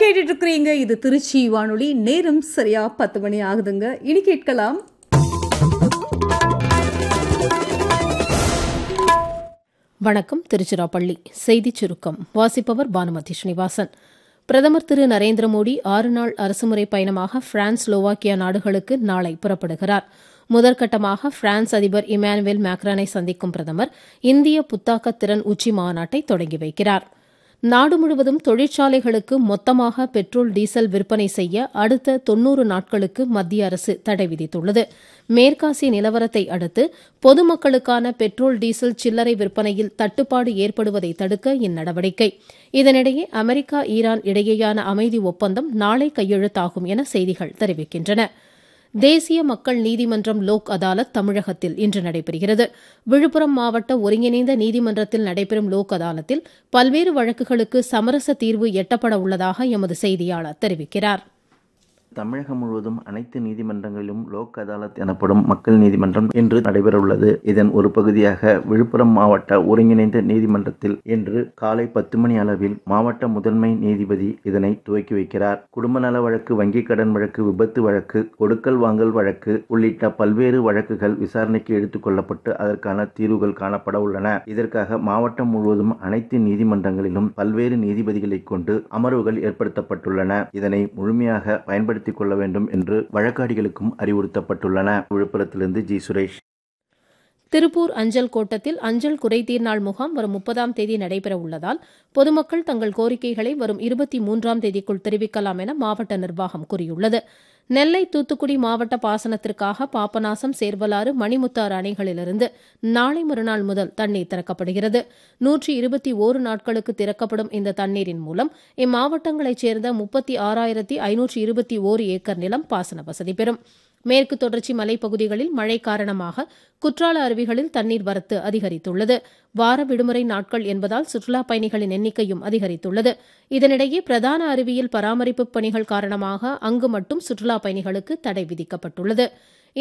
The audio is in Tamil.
கேட்டுட்டு இருக்கிறீங்க இது திருச்சி வானொலி நேரம் சரியா பத்து மணி ஆகுதுங்க இனி கேட்கலாம் வணக்கம் திருச்சிராப்பள்ளி செய்திச் சுருக்கம் வாசிப்பவர் பானுமதி ஸ்ரீனிவாசன் பிரதமர் திரு நரேந்திர மோடி ஆறு நாள் அரசுமுறை பயணமாக பிரான்ஸ் ஸ்லோவாக்கியா நாடுகளுக்கு நாளை புறப்படுகிறார் முதற்கட்டமாக பிரான்ஸ் அதிபர் இமானுவேல் மேக்ரானை சந்திக்கும் பிரதமர் இந்திய புத்தாக்க திறன் உச்சி மாநாட்டை தொடங்கி வைக்கிறார் நாடு முழுவதும் தொழிற்சாலைகளுக்கு மொத்தமாக பெட்ரோல் டீசல் விற்பனை செய்ய அடுத்த தொன்னூறு நாட்களுக்கு மத்திய அரசு தடை விதித்துள்ளது மேற்காசிய நிலவரத்தை அடுத்து பொதுமக்களுக்கான பெட்ரோல் டீசல் சில்லறை விற்பனையில் தட்டுப்பாடு ஏற்படுவதை தடுக்க இந்நடவடிக்கை இதனிடையே அமெரிக்கா ஈரான் இடையேயான அமைதி ஒப்பந்தம் நாளை கையெழுத்தாகும் என செய்திகள் தெரிவிக்கின்றன தேசிய மக்கள் நீதிமன்றம் லோக் அதாலத் தமிழகத்தில் இன்று நடைபெறுகிறது விழுப்புரம் மாவட்ட ஒருங்கிணைந்த நீதிமன்றத்தில் நடைபெறும் லோக் அதாலத்தில் பல்வேறு வழக்குகளுக்கு சமரச தீர்வு எட்டப்பட உள்ளதாக எமது செய்தியாளர் தெரிவிக்கிறார் தமிழகம் முழுவதும் அனைத்து நீதிமன்றங்களிலும் லோக் அதாலத் எனப்படும் மக்கள் நீதிமன்றம் இன்று நடைபெறவுள்ளது இதன் ஒரு பகுதியாக விழுப்புரம் மாவட்ட ஒருங்கிணைந்த நீதிமன்றத்தில் இன்று காலை பத்து மணி அளவில் மாவட்ட முதன்மை நீதிபதி இதனை துவக்கி வைக்கிறார் குடும்ப நல வழக்கு வங்கிக் கடன் வழக்கு விபத்து வழக்கு கொடுக்கல் வாங்கல் வழக்கு உள்ளிட்ட பல்வேறு வழக்குகள் விசாரணைக்கு எடுத்துக் கொள்ளப்பட்டு அதற்கான தீர்வுகள் காணப்பட உள்ளன இதற்காக மாவட்டம் முழுவதும் அனைத்து நீதிமன்றங்களிலும் பல்வேறு நீதிபதிகளை கொண்டு அமர்வுகள் ஏற்படுத்தப்பட்டுள்ளன இதனை முழுமையாக பயன்படுத்தி பயன்படுத்திக் கொள்ள வேண்டும் என்று வழக்காடிகளுக்கும் அறிவுறுத்தப்பட்டுள்ளன விழுப்புரத்திலிருந்து ஜி சுரேஷ் திருப்பூர் அஞ்சல் கோட்டத்தில் அஞ்சல் குறைதீர் நாள் முகாம் வரும் முப்பதாம் தேதி நடைபெற உள்ளதால் பொதுமக்கள் தங்கள் கோரிக்கைகளை வரும் இருபத்தி மூன்றாம் தேதிக்குள் தெரிவிக்கலாம் என மாவட்ட நிர்வாகம் கூறியுள்ளது நெல்லை தூத்துக்குடி மாவட்ட பாசனத்திற்காக பாபநாசம் சேர்வலாறு மணிமுத்தாறு அணைகளிலிருந்து நாளை மறுநாள் முதல் தண்ணீர் திறக்கப்படுகிறது நூற்றி இருபத்தி ஓரு நாட்களுக்கு திறக்கப்படும் இந்த தண்ணீரின் மூலம் இம்மாவட்டங்களைச் சேர்ந்த முப்பத்தி ஆறாயிரத்தி ஐநூற்றி இருபத்தி ஓரு ஏக்கர் நிலம் பாசன வசதி பெறும் மேற்கு தொடர்ச்சி மலைப்பகுதிகளில் மழை காரணமாக குற்றால அருவிகளில் தண்ணீர் வரத்து அதிகரித்துள்ளது வார விடுமுறை நாட்கள் என்பதால் சுற்றுலாப் பயணிகளின் எண்ணிக்கையும் அதிகரித்துள்ளது இதனிடையே பிரதான அருவியில் பராமரிப்பு பணிகள் காரணமாக அங்கு மட்டும் சுற்றுலாப் பயணிகளுக்கு தடை விதிக்கப்பட்டுள்ளது